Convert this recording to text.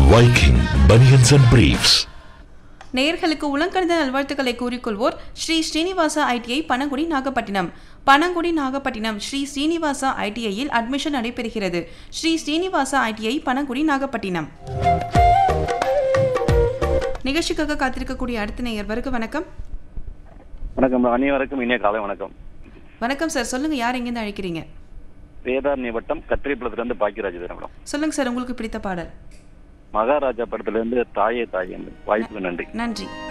Viking Bunions and Briefs. நேயர்களுக்கு உலங்கணிந்த நல்வாழ்த்துக்களை கூறிக்கொள்வோர் ஸ்ரீ ஸ்ரீனிவாசா ஐடிஐ பனங்குடி நாகப்பட்டினம் பனங்குடி நாகப்பட்டினம் ஸ்ரீ ஸ்ரீனிவாசா ஐடிஐயில் அட்மிஷன் நடைபெறுகிறது ஸ்ரீ ஸ்ரீனிவாசா ஐடிஐ பனங்குடி நாகப்பட்டினம் நிகழ்ச்சிக்காக காத்திருக்கக்கூடிய அடுத்த நேயர் வருக வணக்கம் வணக்கம் அனைவருக்கும் இனிய காலை வணக்கம் வணக்கம் சார் சொல்லுங்க யார் எங்கேருந்து அழைக்கிறீங்க வேதாரண்ய வட்டம் கத்திரிப்பழத்துல இருந்து பாக்கியராஜ் பேசுறேன் மேடம் சொல்லுங்க சார் உங்களுக்கு பிடித்த பாடல் மகாராஜா படத்துல இருந்து தாயே தாயே வாய்ப்புக்கு நன்றி நன்றி